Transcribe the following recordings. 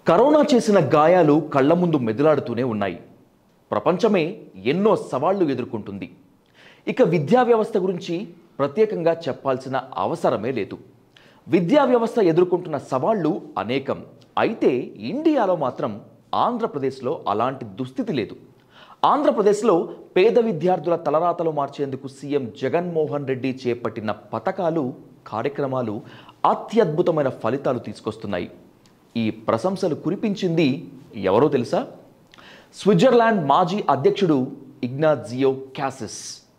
corona చేసిన గాయాలు కళ్ళ ముందు మెదులాడుతూనే ఉన్నాయి ప్రపంచమే ఎన్నో సవాళ్లు ఎదుర్కొంటుంది ఇక విద్యా వ్యవస్థ గురించి ప్రత్యేకంగా చెప్పాల్సిన అవసరమే లేదు విద్యా వ్యవస్థ ఎదుర్కొంటున్న సవాళ్లు అనేకం అయితే ఇండియాలో మాత్రం ఆంధ్రప్రదేశ్లో అలాంటి దుస్థితి లేదు ఆంధ్రప్రదేశ్లో పేద విద్యార్థుల తలరాతలు మార్చేందుకు సీఎం జగన్మోహన్ రెడ్డి చేపట్టిన పథకాలు కార్యక్రమాలు అత్యద్భుతమైన ఫలితాలు తీసుకొస్తున్నాయి ఈ ప్రశంసలు కురిపించింది ఎవరో తెలుసా స్విట్జర్లాండ్ మాజీ అధ్యక్షుడు Ignazio Cassis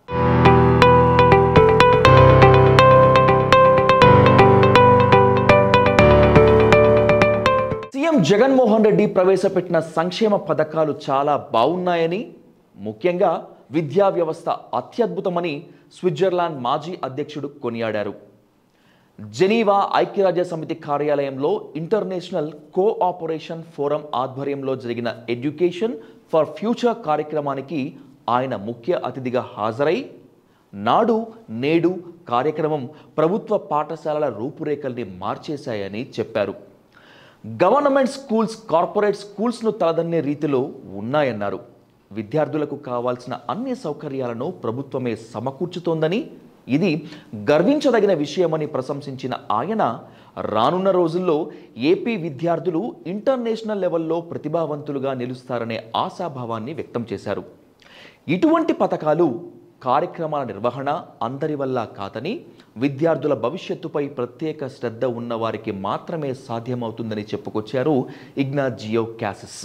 CM Jaganmohan Reddy ప్రవేశపెట్టిన సంక్షేమ పథకాలు చాలా బాగున్నాయని ముఖ్యంగా విద్యా వ్యవస్థ అత్యద్భుతమని స్విట్జర్లాండ్ మాజీ అధ్యక్షుడు కొనియాడారు జెనీవా ఐక్యరాజ్య సమితి కార్యాలయంలో ఇంటర్నేషనల్ కోఆపరేషన్ ఫోరం ఆధ్వర్యంలో జరిగిన ఎడ్యుకేషన్ ఫర్ ఫ్యూచర్ కార్యక్రమానికి ఆయన ముఖ్య అతిథిగా హాజరై నాడు నేడు కార్యక్రమం ప్రభుత్వ పాఠశాలల రూపురేఖల్ని మార్చేశాయని చెప్పారు గవర్నమెంట్ స్కూల్స్ కార్పొరేట్ స్కూల్స్ను తలదన్నే రీతిలో ఉన్నాయన్నారు విద్యార్థులకు కావాల్సిన అన్ని సౌకర్యాలను ప్రభుత్వమే సమకూర్చుతోందని ఇది గర్వించదగిన విషయమని ప్రశంసించిన ఆయన రానున్న రోజుల్లో ఏపీ విద్యార్థులు ఇంటర్నేషనల్ లెవెల్లో ప్రతిభావంతులుగా నిలుస్తారనే ఆశాభావాన్ని వ్యక్తం చేశారు ఇటువంటి పథకాలు కార్యక్రమాల నిర్వహణ అందరి వల్ల కాదని విద్యార్థుల భవిష్యత్తుపై ప్రత్యేక శ్రద్ధ ఉన్న వారికి మాత్రమే సాధ్యమవుతుందని చెప్పుకొచ్చారు Ignazio Cassis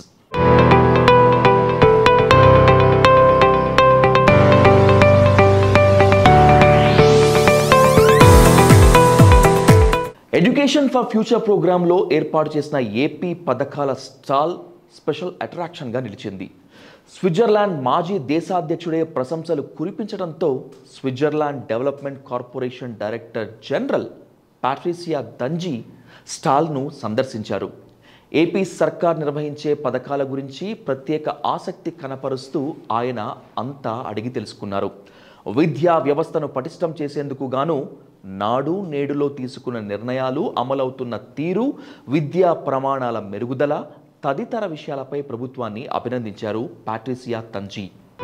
education for future ప్రోగ్రాంలో ఏర్పాటు చేసిన ఏపీ పథకాల స్టాల్ స్పెషల్ అట్రాక్షన్గా నిలిచింది స్విట్జర్లాండ్ మాజీ దేశాధ్యక్షుడే ప్రశంసలు కురిపించడంతో Switzerland development corporation director general Patricia Danzi స్టాల్ను సందర్శించారు ఏపీ సర్కార్ నిర్వహించే పథకాల గురించి ప్రత్యేక ఆసక్తి కనపరుస్తూ ఆయన అంతా అడిగి తెలుసుకున్నారు విద్యా వ్యవస్థను పటిష్టం చేసేందుకు గాను నాడు నేడులో తీసుకున్న నిర్ణయాలు అమలవుతున్న తీరు విద్యా ప్రమాణాల మెరుగుదల తదితర విషయాలపై ప్రభుత్వాన్ని అభినందించారు పాట్రిసియా తంజీ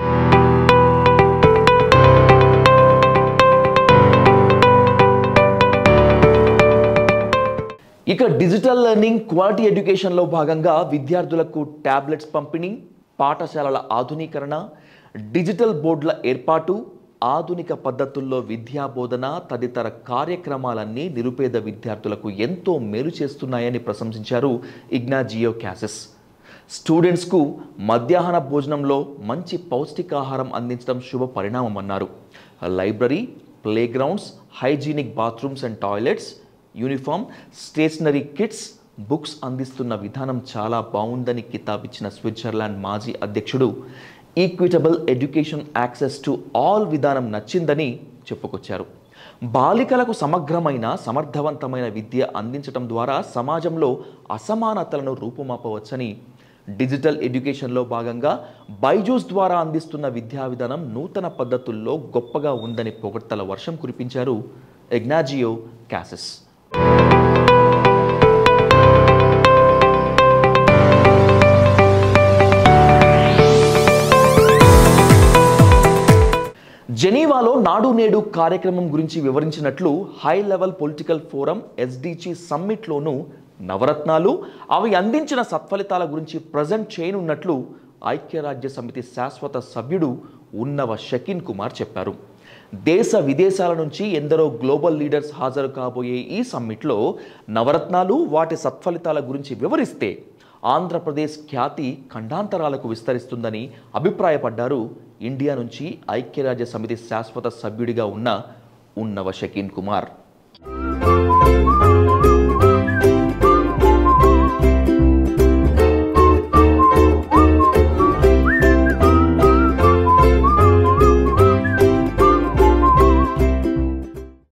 ఇక డిజిటల్ లెర్నింగ్ క్వాలిటీ ఎడ్యుకేషన్లో భాగంగా విద్యార్థులకు టాబ్లెట్స్ పంపిణీ పాఠశాలల ఆధునీకరణ డిజిటల్ బోర్డుల ఏర్పాటు ఆధునిక పద్ధతుల్లో విద్యా బోధన తదితర కార్యక్రమాలన్నీ నిరుపేద విద్యార్థులకు ఎంతో మేలు చేస్తున్నాయని ప్రశంసించారు ఇగ్నాజియో క్యాసెస్ స్టూడెంట్స్కు మధ్యాహ్న భోజనంలో మంచి పౌష్టికాహారం అందించడం శుభ పరిణామమన్నారు library play grounds hygienic bathrooms and toilets uniform stationery kits books అందిస్తున్న విధానం చాలా బాగుందని కితాబిచ్చిన స్విట్జర్లాండ్ మాజీ అధ్యక్షుడు equitable education access to all విధానం నచ్చిందని చెప్పుకొచ్చారు బాలికలకు సమగ్రమైన సమర్థవంతమైన విద్య అందించడం ద్వారా సమాజంలో అసమానతలను రూపుమాపవచ్చని డిజిటల్ ఎడ్యుకేషన్లో భాగంగా బైజూస్ ద్వారా అందిస్తున్న విద్యా విధానం నూతన పద్ధతుల్లో గొప్పగా ఉందని పొగడ్తల వర్షం కురిపించారు ఎగ్నాజియో క్యాసెస్ జెనీవాలో నాడు నేడు కార్యక్రమం గురించి వివరించినట్లు high level political forum SDG సమ్మిట్లోనూ నవరత్నాలు అవి అందించిన సత్ఫలితాల గురించి ప్రజెంట్ చేయనున్నట్లు ఐక్యరాజ్య సమితి శాశ్వత సభ్యుడు ఉన్నవ షకీన్ కుమార్ చెప్పారు దేశ విదేశాల నుంచి ఎందరో గ్లోబల్ లీడర్స్ హాజరు కాబోయే ఈ సమ్మిట్లో నవరత్నాలు వాటి సత్ఫలితాల గురించి వివరిస్తే ఆంధ్రప్రదేశ్ ఖ్యాతి ఖండాంతరాలకు విస్తరిస్తుందని అభిప్రాయపడ్డారు ఇండియా నుంచి ఐక్యరాజ్య సమితి శాశ్వత సభ్యుడిగా ఉన్న ఉన్నవ షకీన్ కుమార్